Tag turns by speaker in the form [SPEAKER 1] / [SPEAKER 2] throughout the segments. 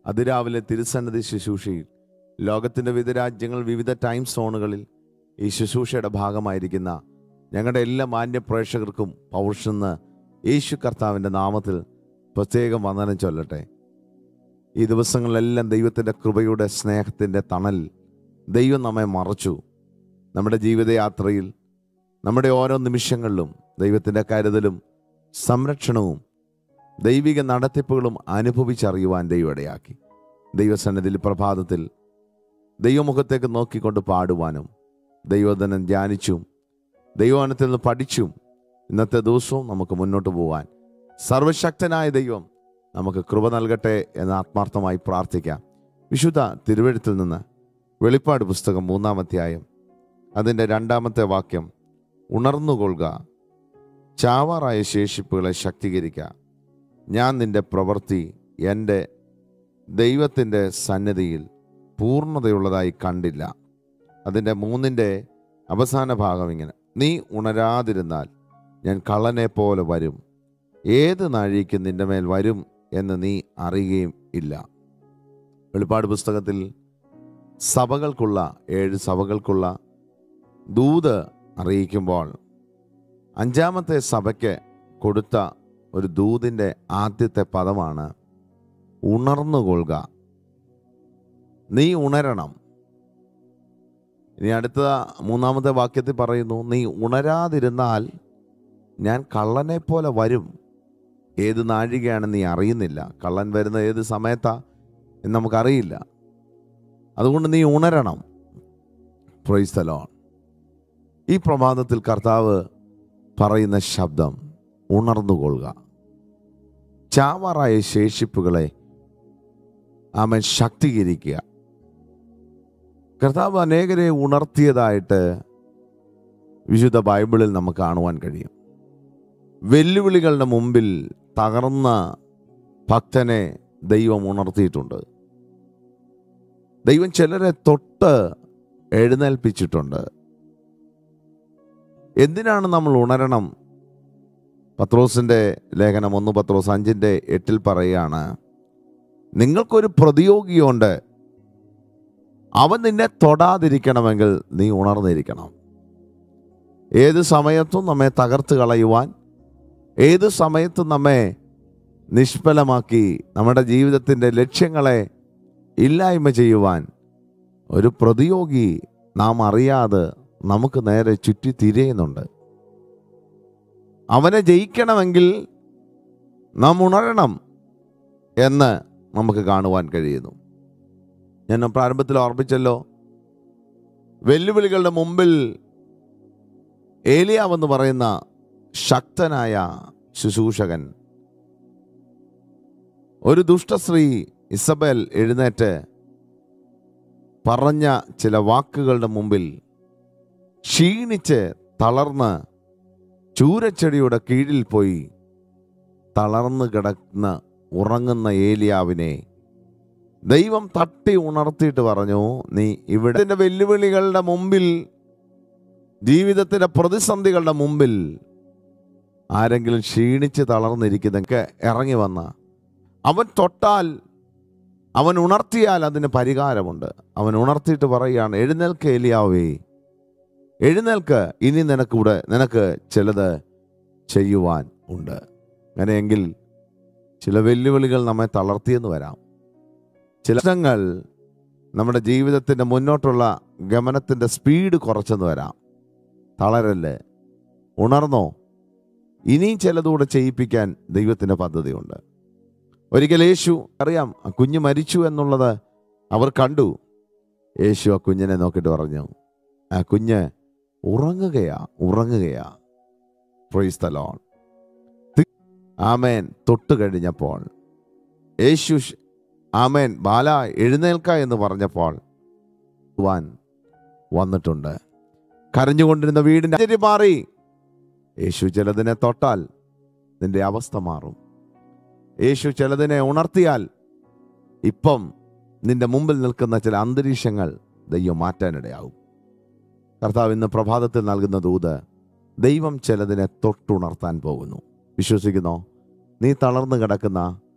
[SPEAKER 1] അതിരാവിലെ തിരുസന്നതി ശുശ്രൂഷയിൽ ലോകത്തിൻ്റെ വിവിധ രാജ്യങ്ങൾ വിവിധ ടൈം സോണുകളിൽ ഈ ശുശ്രൂഷയുടെ ഭാഗമായിരിക്കുന്ന ഞങ്ങളുടെ എല്ലാ മാന്യ പ്രേക്ഷകർക്കും പൗർഷെന്ന് യേശു കർത്താവിൻ്റെ നാമത്തിൽ പ്രത്യേകം വന്ദനം ചൊല്ലട്ടെ ഈ ദിവസങ്ങളിലെല്ലാം ദൈവത്തിൻ്റെ കൃപയുടെ സ്നേഹത്തിൻ്റെ തണൽ ദൈവം നമ്മെ മറച്ചു നമ്മുടെ ജീവിതയാത്രയിൽ നമ്മുടെ ഓരോ നിമിഷങ്ങളിലും ദൈവത്തിൻ്റെ കരുതലും സംരക്ഷണവും ദൈവിക നടത്തിപ്പുകളും അനുഭവിച്ചറിയുവാൻ ദൈവം ഇടയാക്കി ദൈവസന്നിധിയിൽ പ്രഭാതത്തിൽ ദൈവമുഖത്തേക്ക് നോക്കിക്കൊണ്ട് പാടുവാനും ദൈവദനം ധ്യാനിച്ചും ദൈവവനത്തിൽ നിന്ന് പഠിച്ചും ഇന്നത്തെ ദിവസവും നമുക്ക് മുന്നോട്ട് പോകാൻ സർവശക്തനായ ദൈവം നമുക്ക് കൃപ നൽകട്ടെ എന്ന് ആത്മാർത്ഥമായി പ്രാർത്ഥിക്കാം വിശുദ്ധ തിരുവഴുത്തിൽ നിന്ന് വെളിപ്പാട് പുസ്തകം മൂന്നാമധ്യായം അതിൻ്റെ രണ്ടാമത്തെ വാക്യം ഉണർന്നുകൊള്ളുക ചാവാറായ ശേഷിപ്പുകളെ ശക്തീകരിക്കുക ഞാൻ നിന്റെ പ്രവൃത്തി എൻ്റെ ദൈവത്തിൻ്റെ സന്നിധിയിൽ പൂർണ്ണതയുള്ളതായി കണ്ടില്ല അതിൻ്റെ മൂന്നിൻ്റെ അവസാന ഭാഗം ഇങ്ങനെ നീ ഉണരാതിരുന്നാൽ ഞാൻ കള്ളനെ പോലെ വരും ഏത് നാഴിക്ക് നിന്റെ മേൽ വരും എന്ന് നീ അറിയുകയും ഇല്ല വെളിപ്പാട് പുസ്തകത്തിൽ സഭകൾക്കുള്ള ഏഴ് സഭകൾക്കുള്ള ദൂത് അറിയിക്കുമ്പോൾ അഞ്ചാമത്തെ സഭയ്ക്ക് കൊടുത്ത ഒരു ദൂതിൻ്റെ ആദ്യത്തെ പദമാണ് ഉണർന്നുകൊള്ളുക നീ ഉണരണം ഇനി അടുത്ത മൂന്നാമത്തെ വാക്യത്തിൽ പറയുന്നു നീ ഉണരാതിരുന്നാൽ ഞാൻ കള്ളനെ പോലെ വരും ഏത് നാഴികയാണ് നീ അറിയുന്നില്ല കള്ളൻ വരുന്ന ഏത് സമയത്താ എന്ന് നമുക്കറിയില്ല അതുകൊണ്ട് നീ ഉണരണം പ്രൊയ്സ്തലോൺ ഈ പ്രഭാതത്തിൽ കർത്താവ് പറയുന്ന ശബ്ദം ഉണർന്നുകൊള്ളുക ചാവാറായ ശേഷിപ്പുകളെ അവൻ ശക്തീകരിക്കുക കർത്താവ് അനേകരെ ഉണർത്തിയതായിട്ട് വിശുദ്ധ ബൈബിളിൽ നമുക്ക് കാണുവാൻ കഴിയും വെല്ലുവിളികളുടെ മുമ്പിൽ തകർന്ന ഭക്തനെ ദൈവം ഉണർത്തിയിട്ടുണ്ട് ദൈവം ചിലരെ തൊട്ട് എഴുന്നേൽപ്പിച്ചിട്ടുണ്ട് എന്തിനാണ് നമ്മൾ ഉണരണം പത്രോസിൻ്റെ ലേഖനം ഒന്ന് പത്രോസ് അഞ്ചിൻ്റെ എട്ടിൽ പറയുകയാണ് നിങ്ങൾക്കൊരു പ്രതിയോഗിയുണ്ട് അവൻ നിന്നെ തൊടാതിരിക്കണമെങ്കിൽ നീ ഉണർന്നിരിക്കണം ഏത് സമയത്തും നമ്മെ തകർത്ത് കളയുവാൻ ഏത് സമയത്തും നമ്മെ നിഷ്ഫലമാക്കി നമ്മുടെ ജീവിതത്തിൻ്റെ ലക്ഷ്യങ്ങളെ ഇല്ലായ്മ ചെയ്യുവാൻ ഒരു പ്രതിയോഗി നാം അറിയാതെ നമുക്ക് നേരെ ചുറ്റി തിരയുന്നുണ്ട് അവനെ ജയിക്കണമെങ്കിൽ നാം ഉണരണം എന്ന് നമുക്ക് കാണുവാൻ കഴിയുന്നു ഞാൻ പ്രാരംഭത്തിൽ ഓർമ്മിച്ചല്ലോ വെല്ലുവിളികളുടെ മുമ്പിൽ ഏലിയാവെന്ന് പറയുന്ന ശക്തനായ ശുശ്രൂഷകൻ ഒരു ദുഷ്ടശ്രീ ഇസബൽ എഴുന്നേറ്റ് പറഞ്ഞ ചില വാക്കുകളുടെ മുമ്പിൽ ക്ഷീണിച്ച് തളർന്ന് ചൂരച്ചെടിയുടെ കീഴിൽ പോയി തളർന്നു കിടക്കുന്ന ഉറങ്ങുന്ന ഏലിയാവിനെ ദൈവം തട്ടി ഉണർത്തിയിട്ട് പറഞ്ഞു നീ ഇവിടെ ഇതിൻ്റെ വെല്ലുവിളികളുടെ മുമ്പിൽ ജീവിതത്തിൻ്റെ പ്രതിസന്ധികളുടെ മുമ്പിൽ ആരെങ്കിലും ക്ഷീണിച്ച് തളർന്നിരിക്കുന്നൊക്കെ ഇറങ്ങി വന്ന അവൻ തൊട്ടാൽ അവൻ ഉണർത്തിയാൽ അതിന് പരിഹാരമുണ്ട് അവൻ ഉണർത്തിയിട്ട് പറയുകയാണ് എഴുന്നേൽക്ക് ഏലിയാവേ എഴുന്നേൽക്ക് ഇനി നിനക്കിവിടെ നിനക്ക് ചിലത് ചെയ്യുവാൻ ഉണ്ട് അങ്ങനെയെങ്കിൽ ചില വെല്ലുവിളികൾ നമ്മെ തളർത്തിയെന്ന് വരാം ചില പ്രശ്നങ്ങൾ നമ്മുടെ ജീവിതത്തിൻ്റെ മുന്നോട്ടുള്ള ഗമനത്തിൻ്റെ സ്പീഡ് കുറച്ചെന്ന് വരാം തളരല്ലേ ഉണർന്നോ ഇനിയും ചിലതുകൂടെ ചെയ്യിപ്പിക്കാൻ ദൈവത്തിൻ്റെ പദ്ധതിയുണ്ട് ഒരിക്കൽ യേശു അറിയാം ആ കുഞ്ഞ് മരിച്ചു എന്നുള്ളത് അവർ കണ്ടു യേശു ആ കുഞ്ഞിനെ നോക്കിയിട്ട് പറഞ്ഞു ആ കുഞ്ഞ് ഉറങ്ങുകയാ ഉറങ്ങുകയാ പ്രൊയ്സ് ദ ലോൺ ആമേൻ തൊട്ട് കഴിഞ്ഞപ്പോൾ യേശു ഷ്- ആമേൻ ബാല എഴുന്നേൽക്ക എന്ന് പറഞ്ഞപ്പോൾ വാൻ വന്നിട്ടുണ്ട് കരഞ്ഞുകൊണ്ടിരുന്ന വീടിൻ്റെ അതിര് മാറി യേശു ചിലതിനെ തൊട്ടാൽ നിന്റെ അവസ്ഥ മാറും യേശു ചിലതിനെ ഉണർത്തിയാൽ ഇപ്പം നിന്റെ മുമ്പിൽ നിൽക്കുന്ന ചില അന്തരീക്ഷങ്ങൾ ദൈവം മാറ്റാനിടയാവും കർത്താവ് ഇന്ന് പ്രഭാതത്തിൽ നൽകുന്ന ദൂത് ദൈവം ചിലതിനെ തൊട്ടുണർത്താൻ പോകുന്നു വിശ്വസിക്കുന്നോ നീ തളർന്നു കിടക്കുന്ന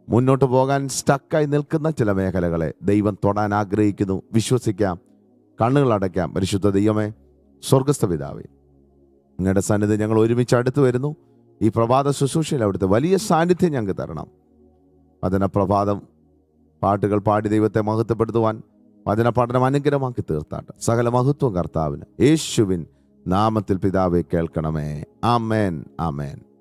[SPEAKER 1] മുന്നോട്ട് പോകാൻ സ്റ്റക്കായി നിൽക്കുന്ന ചില മേഖലകളെ ദൈവം തൊടാൻ ആഗ്രഹിക്കുന്നു വിശ്വസിക്കാം കണ്ണുകൾ അടയ്ക്കാം പരിശുദ്ധ ദൈവമേ സ്വർഗസ്ഥ പിതാവേ നിങ്ങളുടെ സന്നിധി ഞങ്ങൾ ഒരുമിച്ച് അടുത്ത് വരുന്നു ഈ പ്രഭാത ശുശ്രൂഷയിൽ അവിടുത്തെ വലിയ സാന്നിധ്യം ഞങ്ങൾക്ക് തരണം വചന പ്രഭാതം പാട്ടുകൾ പാടി ദൈവത്തെ മഹത്വപ്പെടുത്തുവാൻ വചന പഠനം അനുഗ്രഹമാക്കി തീർത്താട്ട് സകല മഹത്വം കർത്താവിന് യേശുവിൻ നാമത്തിൽ പിതാവെ കേൾക്കണമേ ആമേൻ ആമേൻ